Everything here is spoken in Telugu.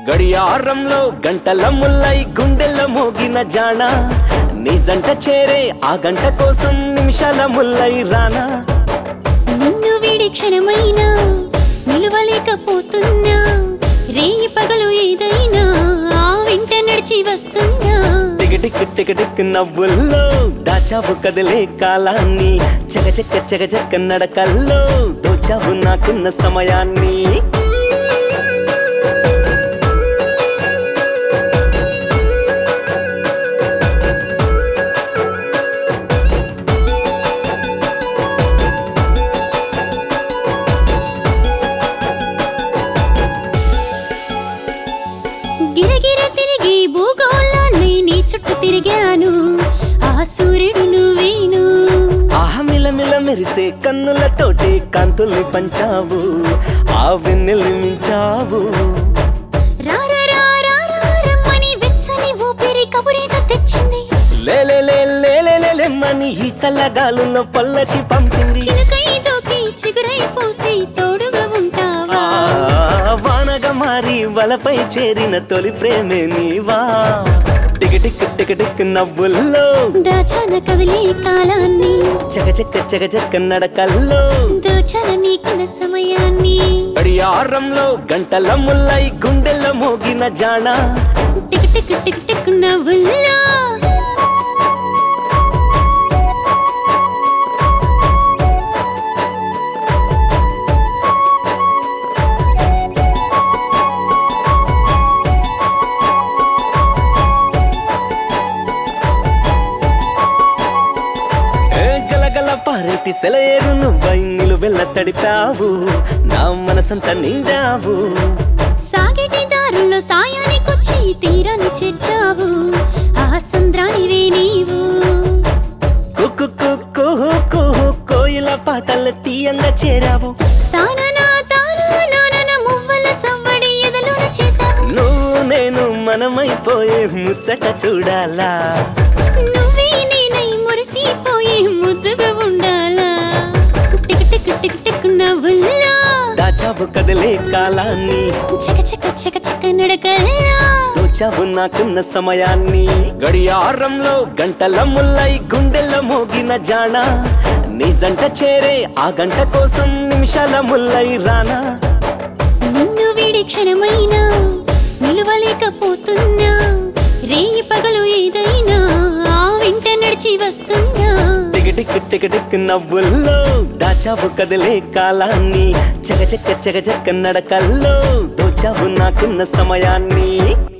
గడియారంలో గంటల ముల్లై గుండెల్లో మోగిన జాణ నీ జంట చేరే ఆ గంట కోసం నిమిషాల ముల్లై రానా నిన్ను వీడి క్షణమైనా నిలవలేకపోతున్నా రేయి పగలు ఏదైనా ఆ వెంట నడిచి వస్తున్నా టిక్ టిక్ టిక్ టిక్ నవ్వుల్లో దాచావు కదిలే కాలాన్ని చకచక్క చకచక్క నడకల్లో దోచావు నాకున్న సమయాన్ని గిరగిర తిరిగి భూగోళాన్ని నీ చుట్టూ తిరిగాను ఆ సూర్యుడు నువ్వేను ఆహ మిలమిల మెరిసే కన్నులతోటి కాంతుల్ని పంచావు ఆ వెన్నెల్ని మించావు రారా రారా రమ్మని వెచ్చని ఊపిరి కబురేత తెచ్చింది లేలే లేమని ఈ చల్లగాలుల్లో పల్లకి పంపింది చినుకై దోకి చిగురై పోసి తోడుగా ఉంటావా ఆ, వానగా మారి వలపై చేరిన తొలి ప్రేమే నీవా టిక్ టిక్ టిక్ టిక్ నవ్వుల్లో దాచాన కదిలే కాలాన్ని చకచక్క చకచక్క నడకల్లో దోచాన నీకున్న సమయాన్ని గడియారంలో గంటల ముల్లై గుండెల్లో మోగిన జాణ టిక్ టిక్ టిక్ టిక్ నవ్వుల్లా ఏ గలగల పారేటి సెలయేరు నువ్వై నిలువెల్ల తడిపావు నా మనసంతా నిండావు సాగటి దారుల్లో సాయానికొచ్చి తీరాన్ని చేర్చావు ఆ సంద్రానివే నీవు కుక్కు కుక్కు కుహు కోయిల పాటలు తీయంగా చేరావు తాననా తాననా మువ్వల సవ్వడి ఎదలోన చేశావు నువ్వు నేను మనమైపోయే ముచ్చట చూడాలా నువ్వే నేనై మురిసిపోయి ముద్దుగా ఉండాలా టిక్ టిక్ టిక్ టిక్ నవ్వుల్లా దాచావు కదిలే కాలాన్ని చక చక చక చక నడకల్లా దోచావు నాకున్న సమయాన్ని గడియారంలో గంటల ముల్లై గుండెల్లో మోగిన జాణ నీ జంట చేరే ఆ గంట కోసం నిమిషాల ముల్లై రానా నిన్ను వీడి క్షణమైనా నిలవలేకపోతున్నా రేయి పగలు ఏదైనా ఆ వెంట నడిచి వస్తున్నా టిక్ టిక్ టిక్ టిక్ నవ్వుల్లో దాచావు కదిలే కాలాన్ని చకచక్క చకచక్క నడకల్లో దోచావు నాకున్న సమయాన్ని